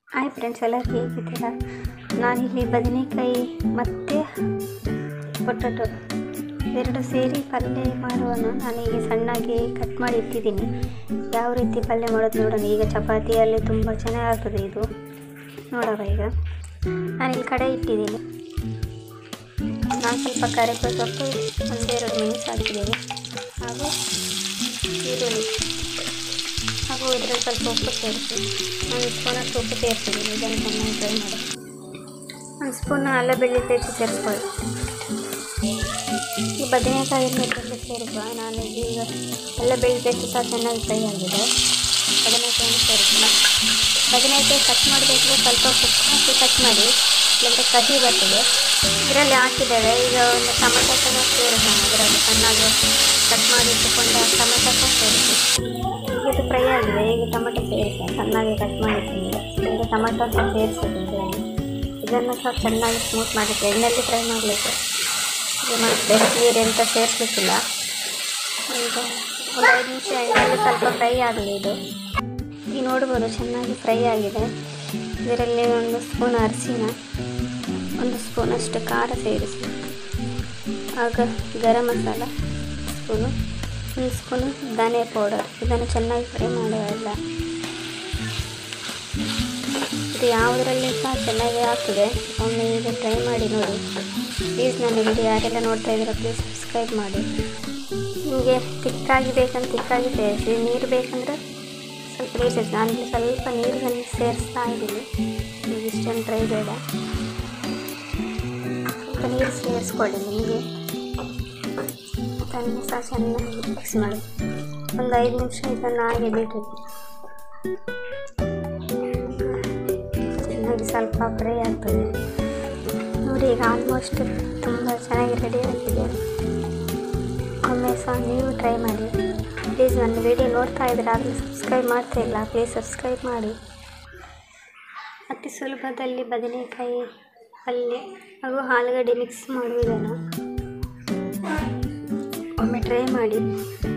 hi friends ಎಲ್ಲರೂ ಹೇಗಿದ್ದೀರಾ ನಾನಿಲ್ಲಿ ಬದನೆಕಾಯಿ ಮತ್ತು ಪೊಟೊಟೊ ಎರಡು ಸೇರಿ ಪಲ್ಯ ಮಾಡುವನ್ನು ನಾನೀಗ ಸಣ್ಣಾಗಿ ಕಟ್ ಮಾಡಿ ಇಟ್ಟಿದ್ದೀನಿ ಯಾವ ರೀತಿ ಪಲ್ಯ ಮಾಡೋದು ನೋಡೋಣ ಈಗ ಚಪಾತಿಯಲ್ಲಿ ತುಂಬ ಚೆನ್ನಾಗಾಗ್ತದೆ ಇದು ನೋಡೋಣ ಈಗ ನಾನಿಲ್ಲಿ ಕಡೆ ಇಟ್ಟಿದ್ದೀನಿ ನಾನು ಸ್ವಲ್ಪ ಕರಿಬೇವು ಸೊಪ್ಪು ಒಂದೆರಡು ಮೆಣಸು ಹಾಕಿದ್ದೀನಿ ಹಾಗೂ ಈರುಳ್ಳಿ ಹಾಗೂ ಇದರಲ್ಲಿ ಸ್ವಲ್ಪ ಉಪ್ಪು ಸೇರಿಸಿ ಒಂದು ಸ್ಪೂನಷ್ಟು ಉಪ್ಪು ಸೇರಿಸಿದ್ದೀನಿ ಇದನ್ನು ಚೆನ್ನಾಗಿ ಫ್ರೈ ಮಾಡಿ ಒಂದು ಸ್ಪೂನ್ ಅಲ್ಲ ಬೆಳ್ಳುಳ್ಳಿ ಪೇಸ್ಟ್ ಸೇರಿಸ್ಕೊಳ್ಳಿ ಈ ಬದನೆಕಾಯಿಯನ್ನು ಇದರಲ್ಲಿ ಸೇರಿಸುವ ನಾನು ಈಗ ಎಲ್ಲ ಬೆಳ್ಳುಳ್ಳಿ ಪೇಸ್ಟ್ ಸಹ ಚೆನ್ನಾಗಿ ಫ್ರೈ ಆಗಿದೆ ಬದನೆಕಾಯನ್ನು ಸೇರಿಸೋಣ ಬದನೆಕಾಯಿ ಕಟ್ ಮಾಡಬೇಕಿದ್ರೆ ಸ್ವಲ್ಪ ಉಪ್ಪು ಹಾಕಿ ಕಟ್ ಮಾಡಿ ಇಲ್ಲಾಂದರೆ ಕಹಿ ಬರ್ತದೆ ಇದರಲ್ಲಿ ಹಾಕಿದ್ದೇವೆ ಈಗ ಒಂದು ಟೊಮೆಟೊ ಸಹ ಸೇರಿಸೋಣ ಇದರಲ್ಲಿ ಚೆನ್ನಾಗಿ ಕಟ್ ಮಾಡಿ ಇಟ್ಟುಕೊಂಡು ಟೊಮೆಟೊ ಸಹ ಸೇರಿಸಿ ಈಗ ಇದು ಫ್ರೈ ಆಗಿದೆ ಈಗ ಟೊಮೆಟೊ ಸೇರಿಸಿ ಚೆನ್ನಾಗಿ ಕಟ್ ಮಾಡಿದ್ದೀನಿ ಈಗ ಟೊಮೆಟೊ ಸಹ ಸೇರಿಸಿದ್ದೀನಿ ಇದರಲ್ಲಿ ಇದನ್ನು ಸಹ ಚೆನ್ನಾಗಿ ಸ್ಮೂತ್ ಮಾಡಿದ್ದೆ ಎಣ್ಣೆಯಲ್ಲಿ ಫ್ರೈ ಮಾಡಲಿಕ್ಕೆ ಇದು ಮತ್ತೆ ನೀರೆಂತ ಸೇರಿಸಲಿಕ್ಕಿಲ್ಲ ಈಗ ಒಂದು ಐದು ನಿಮಿಷ ಎಣ್ಣೆಯಲ್ಲಿ ಸ್ವಲ್ಪ ಫ್ರೈ ಆಗಲಿ ಇದು ಈಗ ನೋಡ್ಬೋದು ಚೆನ್ನಾಗಿ ಫ್ರೈ ಆಗಿದೆ ಇದರಲ್ಲಿ ಒಂದು ಸ್ಪೂನ್ ಅರಿಶಿನ ಒಂದು ಸ್ಪೂನಷ್ಟು ಖಾರ ಸೇರಿಸಿ ಆಗ ಗರಂ ಮಸಾಲ ಸ್ಪೂನು ಒಂದು ಸ್ಪೂನು ಧನಿಯಾ ಪೌಡರ್ ಇದನ್ನು ಚೆನ್ನಾಗಿ ಫ್ರೈ ಮಾಡುವ ಎಲ್ಲ ಇದು ಯಾವುದರಲ್ಲಿ ಸಹ ಚೆನ್ನಾಗಿ ಆಗ್ತದೆ ಒಮ್ಮೆ ಈಗ ಟ್ರೈ ಮಾಡಿ ನೋಡಿ ಪ್ಲೀಸ್ ನನ್ನ ವಿಡಿಯೋ ಯಾರೆಲ್ಲ ನೋಡ್ತಾ ಇದ್ದೀರಾ ಪ್ಲೀಸ್ ಸಬ್ಸ್ಕ್ರೈಬ್ ಮಾಡಿ ನಿಮಗೆ ತಿಕ್ಕಾಗಿ ಬೇಕಂತ ತಿಕ್ಕಾಗಿ ಸೇರಿಸಿ ನೀರು ಬೇಕಂದ್ರೆ ಸ್ವಲ್ಪ ನೀರು ಸೇರಿಸಿ ನಾನಿಲ್ಲಿ ಸ್ವಲ್ಪ ನೀರಿನಲ್ಲಿ ಸೇರಿಸ್ತಾ ಇದ್ದೀನಿ ಈಗ ಇಷ್ಟೊಂದು ಡ್ರೈ ಬೇಡ ಸ್ವಲ್ಪ ನೀರು ಸೇರಿಸ್ಕೊಳ್ಳಿ ನಿಮಗೆ ಅದನ್ನು ಸಹ ಚೆನ್ನಾಗಿ ಮಿಕ್ಸ್ ಮಾಡಿ ಒಂದು ಐದು ನಿಮಿಷ ಇದನ್ನು ಹಾಗೆ ಬಿಡ್ರಿ ಚೆನ್ನಾಗಿ ಸ್ವಲ್ಪ ಫ್ರೈ ಆಗ್ತದೆ ನೋಡಿ ಈಗ ಆಲ್ಮೋಸ್ಟ್ ತುಂಬ ಚೆನ್ನಾಗಿ ರೆಡಿ ಆಗಿದೆ ಒಮ್ಮೆ ಸಹ ನೀವು ಟ್ರೈ ಮಾಡಿ ಪ್ಲೀಸ್ ನನ್ನ ವಿಡಿಯೋ ನೋಡ್ತಾ ಇದ್ದರೆ ಆಗಲೇ ಸಬ್ಸ್ಕ್ರೈಬ್ ಮಾಡ್ತಾ ಇಲ್ಲ ಪ್ಲೀಸ್ ಸಬ್ಸ್ಕ್ರೈಬ್ ಮಾಡಿ ಅತಿ ಸುಲಭದಲ್ಲಿ ಬದನೆಕಾಯಿ ಪಲ್ಯ ಹಾಗೂ ಆಲೂಗಡ್ಡೆ ಮಿಕ್ಸ್ ಮಾಡುವುದನ್ನು ಒಮ್ಮೆ ಟ್ರೈ ಮಾಡಿ